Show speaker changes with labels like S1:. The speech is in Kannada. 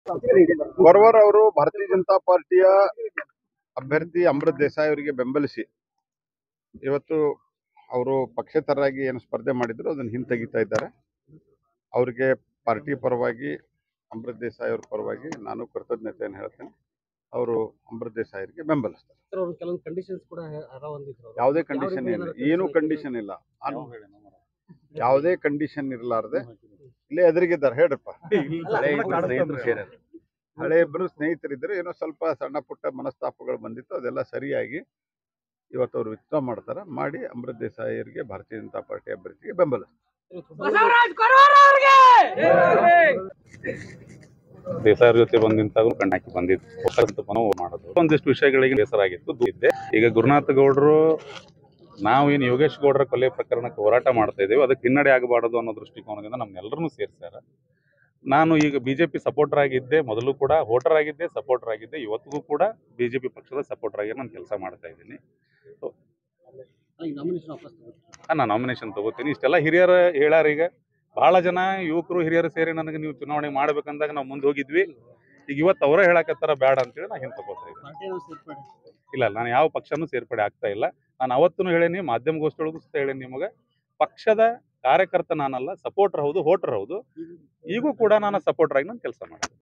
S1: ಕೊರವರ್ ಅವರು ಭಾರತೀಯ ಜನತಾ ಪಾರ್ಟಿಯ ಅಭ್ಯರ್ಥಿ ಅಮೃತ್ ದೇಸಾಯಿ ಅವರಿಗೆ ಬೆಂಬಲಿಸಿ ಇವತ್ತು ಅವರು ಪಕ್ಷೇತರರಾಗಿ ಏನು ಸ್ಪರ್ಧೆ ಮಾಡಿದ್ರು ಅದನ್ನು ಹಿಂತೆಗಿತಾ ಇದ್ದಾರೆ ಅವರಿಗೆ ಪಾರ್ಟಿ ಪರವಾಗಿ ಅಮೃತ್ ದೇಸಾಯಿ ಅವ್ರ ಪರವಾಗಿ ನಾನು ಕೃತಜ್ಞತೆಯನ್ನು ಹೇಳ್ತೇನೆ ಅವರು ಅಮೃತ್ ದೇಸಾಯಿ ಅವರಿಗೆ ಬೆಂಬಲಿಸ್ತಾರೆ
S2: ಸರ್ ಅವ್ರು ಕೆಲವೊಂದು ಕಂಡೀಷನ್ಸ್ ಕೂಡ ಅರ ಹೊಂದಿದ್ರು ಅವ್ರು.
S1: ಯಾವುದೇ
S2: ಯಾವ
S1: ಕಂಡೀಷನ್
S2: ರೀತಿ
S1: ಇಲ್ಲ
S2: ಏನಾದ್ರು
S1: ಏನು
S2: condition
S1: ಕಂಡೀಷನ್ ಇಲ್ಲ ನಾನು ಯಾವುದೇ ಕಂಡೀಷನ್ ಇರಲಾರ್ದೆ ಇಲ್ಲೇ ಎದುರಿಗಿದ್ದಾರೆ ಹೇಳ್ರಪ್ಪ ಹಳೆ ಇಬ್ರು ಸ್ನೇಹಿತರಿದ್ರು ಏನೋ ಸ್ವಲ್ಪ ಸಣ್ಣ ಪುಟ್ಟ ಮನಸ್ತಾಪಗಳು ಬಂದಿತ್ತು ಅದೆಲ್ಲ ಸರಿಯಾಗಿ ಇವತ್ತು ಅವರು ವಿತ್ಡ್ರಾ ಮಾಡ್ತಾರೆ ಮಾಡಿ ಅಮೃತ್ ದೇಸಾಯಿ ಅವರಿಗೆ ಭಾರತೀಯ ಜನತಾ ಪಾರ್ಟಿ ಅಭ್ಯರ್ಥಿಗೆ ಬೆಂಬಲ
S3: ದೇಸಾಯರ ಜೊತೆ ಬಂದು ನಿಂತಾಗ ಕಣ್ಣಾಕಿ ಬಂದಿದ್ದು ಹೊಸಂತ ಮನವಿ ಮಾಡೋದು ಒಂದಿಷ್ಟು ವಿಷಯಗಳಿಗೆ ಬೇಸರ ಆಗಿತ್ತು ಇದ್ದೆ ಈಗ ಗುರುನಾಥ ಗೌಡರು ನಾವು ಏನು ಯೋಗೇಶ್ ಗೌಡರ ಕೊಲೆ ಪ್ರಕರಣಕ್ಕೆ ಹೋರಾಟ ಮಾಡ್ತಾ ಇದ್ದೇವೆ ಅದಕ್ಕೆ ಹಿನ್ನಡೆ ಆಗಬಾರದು ಅನ್ನೋ ದೃಷ್ಟಿಕೋನದಿಂದ ನಮ್ನೆಲ್ಲರನ್ನೂ ಸೇರಿಸ್ಯಾರ ನಾನು ಈಗ ಬಿಜೆಪಿ ಸಪೋರ್ಟರ್ ಆಗಿದ್ದೆ ಮೊದಲು ಕೂಡ ವೋಟರ್ ಆಗಿದ್ದೆ ಸಪೋರ್ಟರ್ ಆಗಿದ್ದೆ ಇವತ್ತಿಗೂ ಕೂಡ ಬಿಜೆಪಿ ಪಕ್ಷದ ಸಪೋರ್ಟರ್ ಆಗಿ ನಾನು ಕೆಲಸ ಮಾಡ್ತಾ ಇದ್ದೀನಿ
S2: ಈಗ ನಾಮಿನೇಷನ್ ವಾಪಸ್ ತಗೋತಾರೆ.
S3: ನಾನು ನಾಮಿನೇಷನ್ ತಗೋತೀನಿ ಇಷ್ಟೆಲ್ಲ ಹಿರಿಯರು ಹೇಳ್ಯಾರ ಈಗ ಬಹಳ ಜನ ಯುವಕರು ಹಿರಿಯರು ಸೇರಿ ನನಗೆ ನೀವು ಚುನಾವಣೆ ಮಾಡ್ಬೇಕಂದಾಗ ನಾವು ಮುಂದೆ ಹೋಗಿದ್ವಿ ಈಗ ಇವತ್ತು ಅವರೇ ಹೇಳಕತ್ತಾರ ಬೇಡ ಅಂತೇಳಿ ನಾ ಹಿಂದೆ ತಗೋತಾ ಇದ್ದೀನಿ
S2: ಪಾರ್ಟಿ ಏನೋ ಸೇರ್ಪಡೆ
S3: ಇಲ್ಲ ನಾನು ಯಾವ ಪಕ್ಷನೂ ಸೇರ್ಪಡೆ ಆಗ್ತಾ ಇಲ್ಲ ನಾನು ಅವತ್ತೂ ಹೇಳೇನಿ ಮಾಧ್ಯಮಗೋಷ್ಠಿಯೊಳಗೂ ಸಹ ಹೇಳೇನಿ ನಿಮಗೆ ಪಕ್ಷದ ಕಾರ್ಯಕರ್ತ ನಾನಲ್ಲ ಸಪೋರ್ಟರ್ ಹೌದು ವೋಟರ್ ಹೌದು ಈಗೂ ಕೂಡ ನಾನು ಸಪೋರ್ಟರ್ ಆಗಿ ನಾನು ಕೆಲಸ ಮಾಡ್ತೀನಿ